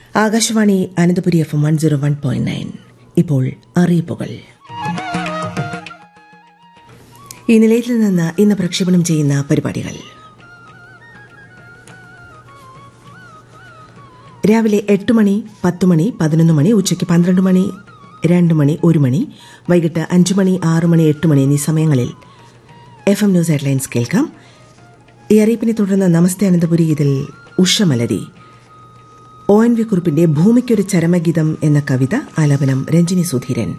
Akashvani Ananthapuri F M one zero one point nine ഇപ്പോൾ അറിയിപ്പുകൾ ഈ നിലയത്തിൽ നിന്ന് ഇന്ന് പ്രക്ഷേപണം ചെയ്യുന്ന പരിപാടികൾ രാവിലെ എട്ട് മണി പത്ത് മണി പതിനൊന്ന് മണി ഉച്ചയ്ക്ക് പന്ത്രണ്ട് മണി രണ്ട് മണി ഒരു മണി വൈകിട്ട് അഞ്ച് മണി ആറ് മണി എട്ട് മണി എന്നീ സമയങ്ങളിൽ എഫ് എം ന്യൂസ് ഹെഡ്ലൈൻസ് കേൾക്കാം ഈ അറിയിപ്പിനെ തുടർന്ന് നമസ്തേ അനന്തപുരി ഇതിൽ ഉഷമലരി ഒ എൻ വി കുറിപ്പിന്റെ ഭൂമിക്കൊരു ചരമഗീതം എന്ന കവിത ആലാപനം രഞ്ജിനി സുധീരൻ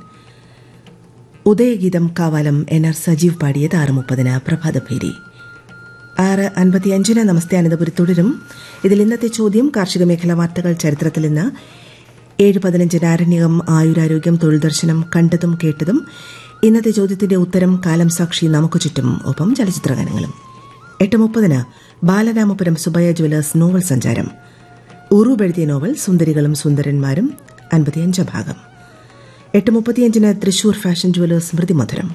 ഉദയഗീതം കാവാലം എൻ ആർ സജീവ് പാടിയത് ആറ് മുപ്പതിന് പ്രഭാതഭേരി ആറ് അൻപത്തിയഞ്ചിന് നമസ്തേ അനന്തപുരി തുടരും ഇതിൽ ഇന്നത്തെ ചോദ്യം കാർഷിക മേഖലാ വാർത്തകൾ ചരിത്രത്തിൽ ഇന്ന് ഏഴ് പതിനഞ്ചിന് ആരണ്യകം ആയുരാരോഗ്യം തൊഴിൽ ദർശനം കണ്ടതും കേട്ടതും ഇന്നത്തെ ചോദ്യത്തിന്റെ ഉത്തരം കാലം സാക്ഷി നമുക്ക് ചുറ്റും ഒപ്പം ചലച്ചിത്രഗാനങ്ങളും എട്ട് മുപ്പതിന് ബാലരാമപുരം സുബയ ജുവലേഴ്സ് നോവൽ സഞ്ചാരം ഉറൂബ് എഴുതിയ നോവൽ സുന്ദരികളും സുന്ദരന്മാരും അൻപത്തിയഞ്ച് ഭാഗം എട്ട് മുപ്പത്തിയഞ്ചിന് തൃശൂർ ഫാഷൻ ജുവലേഴ്സ് സ്മൃതിമധുരം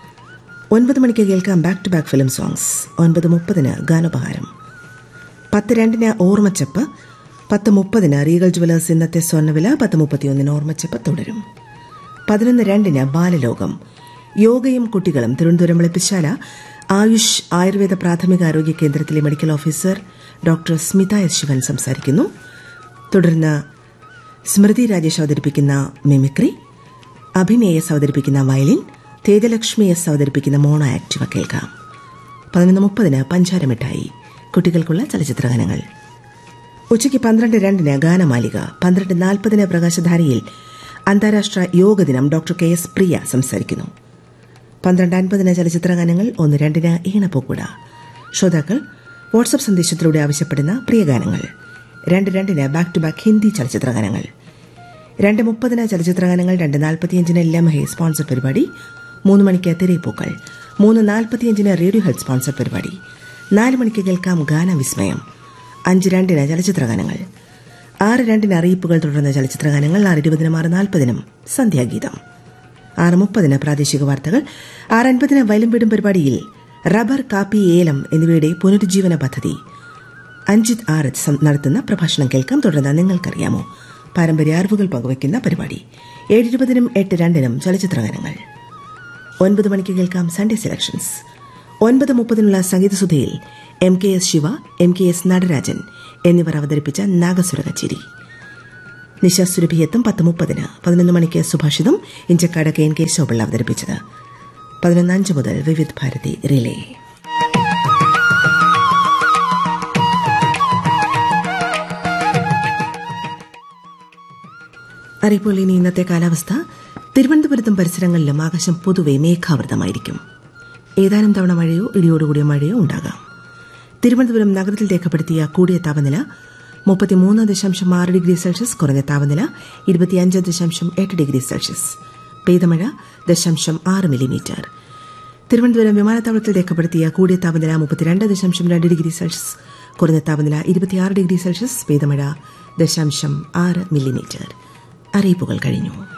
ഒൻപത് മണിക്ക് കേൾക്കാം back to back film songs ഒൻപത് മുപ്പതിന് ഗാനോപഹാരം പത്ത് രണ്ടിന് ഓർമ്മച്ചപ്പ് പത്ത് മുപ്പതിന് റീഗൽ ജുവലേഴ്സ് ഇന്നത്തെ സ്വർണ്ണവില പത്ത് മുപ്പത്തിയൊന്നിന് ഓർമ്മച്ചപ്പ് തുടരും പതിനൊന്ന് രണ്ടിന് ബാലലോകം യോഗയും കുട്ടികളും തിരുവനന്തപുരം വെളുപ്പിശാല ആയുഷ് ആയുർവേദ പ്രാഥമിക ആരോഗ്യ കേന്ദ്രത്തിലെ medical officer doctor Smitha S Sivan സംസാരിക്കുന്നു തുടർന്ന് സ്മൃതി രാജേഷ് അവതരിപ്പിക്കുന്ന മിമിക്രി അഭിനയ എസ് അവതരിപ്പിക്കുന്ന വയലിൻ തേജലക്ഷ്മി എസ് അവതരിപ്പിക്കുന്ന മോണോ ആക്ടിവ കേൾക്കാം പതിനൊന്ന് മുപ്പതിന് പഞ്ചാരമിഠായി കുട്ടികൾക്കുള്ള ചലച്ചിത്രഗാനങ്ങൾ ഉച്ചയ്ക്ക് പന്ത്രണ്ട് രണ്ടിന് ഗാനമാലിക പന്ത്രണ്ട് നാൽപ്പതിന് പ്രകാശധാരയിൽ അന്താരാഷ്ട്ര യോഗ ദിനം ഡോക്ടർ കെ എസ് പ്രിയ സംസാരിക്കുന്നു പന്ത്രണ്ട് അൻപതിന് ചലച്ചിത്രഗാനങ്ങൾ ഒന്ന് രണ്ടിന് ഈണപ്പൂക്കുട ശ്രോതാക്കൾ വാട്സ്ആപ്പ് സന്ദേശത്തിലൂടെ ആവശ്യപ്പെടുന്ന പ്രിയഗാനങ്ങൾ രണ്ട് രണ്ടിന് ബാക്ക് ടു ബാക്ക് ഹിന്ദി ചലച്ചിത്രഗാനങ്ങൾ രണ്ട് മുപ്പതിന് ചലച്ചിത്രഗാനങ്ങൾ രണ്ട് നാൽപ്പത്തിയഞ്ചിന് ലംഹെ സ്പോൺസർ പരിപാടി മൂന്ന് മണിക്ക് തിരയിപ്പൂക്കൾ മൂന്ന് നാൽപ്പത്തിയഞ്ചിന് റേഡിയോ ഹെൽത്ത് സ്പോൺസർ പരിപാടി നാല് മണിക്ക് കേൾക്കാം ഗാനവിസ്മയം അഞ്ച് രണ്ടിന് ചലച്ചിത്രഗാനങ്ങൾ ആറ് രണ്ടിന് അറിയിപ്പുകൾ തുടർന്ന ചലച്ചിത്രഗാനങ്ങൾ ആറ് ഇരുപതിനും ആറ് നാൽപ്പതിനും സന്ധ്യാഗീതം ആറ് മുപ്പതിന് പ്രാദേശിക വാർത്തകൾ ആറ് അൻപതിന് വയലും വീടും പരിപാടിയിൽ റബ്ബർ കാപ്പി ഏലം എന്നിവയുടെ പുനരുജ്ജീവന പദ്ധതി അഞ്ജിത് ആർ എച്ച് നടത്തുന്ന പ്രഭാഷണം കേൾക്കാം തുടർന്ന് നിങ്ങൾക്കറിയാമോ പാരമ്പര്യ അറിവുകൾ പങ്കുവയ്ക്കുന്ന പരിപാടി ഏഴ് ഇരുപതിനും എട്ട് രണ്ടിനും ചലച്ചിത്രഗാനങ്ങൾ ഒൻപത് മണിക്ക് കേൾക്കാം സൺഡേ സെലക്ഷൻസ് ഒൻപത് മുപ്പതിനുള്ള സംഗീതസുധയിൽ M K S Siva M K S Natarajan എന്നിവർ അവതരിപ്പിച്ച നാഗസുര കച്ചേരി നിശ സുരഭിയത്തും പത്ത് മുപ്പതിന് പതിനൊന്ന് മണിക്ക് Subhashitham Inchakkad K N K ശോപിള്ള അവതരിപ്പിച്ചത് പതിനൊന്ന് അഞ്ച് മുതൽ വിവിധ് ഭാരതി റിലേ അറിയിപ്പോൾ ഇനി ഇന്നത്തെ കാലാവസ്ഥ തിരുവനന്തപുരത്തും പരിസരങ്ങളിലും ആകാശം പൊതുവെ മേഘാവൃതമായിരിക്കും ഏതാനും തവണ മഴയോ ഇടിയോടുകൂടിയ മഴയോ ഉണ്ടാകാം തിരുവനന്തപുരം നഗരത്തിൽ രേഖപ്പെടുത്തിയ കൂടിയ താപനില മുപ്പത്തിമൂന്ന് ദശാംശം ആറ് ഡിഗ്രി സെൽഷ്യസ് കുറഞ്ഞ താപനില ഇരുപത്തിയഞ്ച് ദശാംശം എട്ട് ഡിഗ്രി സെൽഷ്യസ് പെയ്തമഴ ദശാംശം ആറ് മില്ലിമീറ്റർ തിരുവനന്തപുരം വിമാനത്താവളത്തിൽ രേഖപ്പെടുത്തിയ കൂടിയ താപനില മുപ്പത്തിരണ്ട് ദശാംശം രണ്ട് ഡിഗ്രി സെൽഷ്യസ് കുറഞ്ഞ താപനില ഇരുപത്തിയാറ് ഡിഗ്രി സെൽഷ്യസ് പെയ്തമഴ ദശാംശം ആറ് മില്ലിമീറ്റർ അറിയിപ്പുകൾ കഴിഞ്ഞു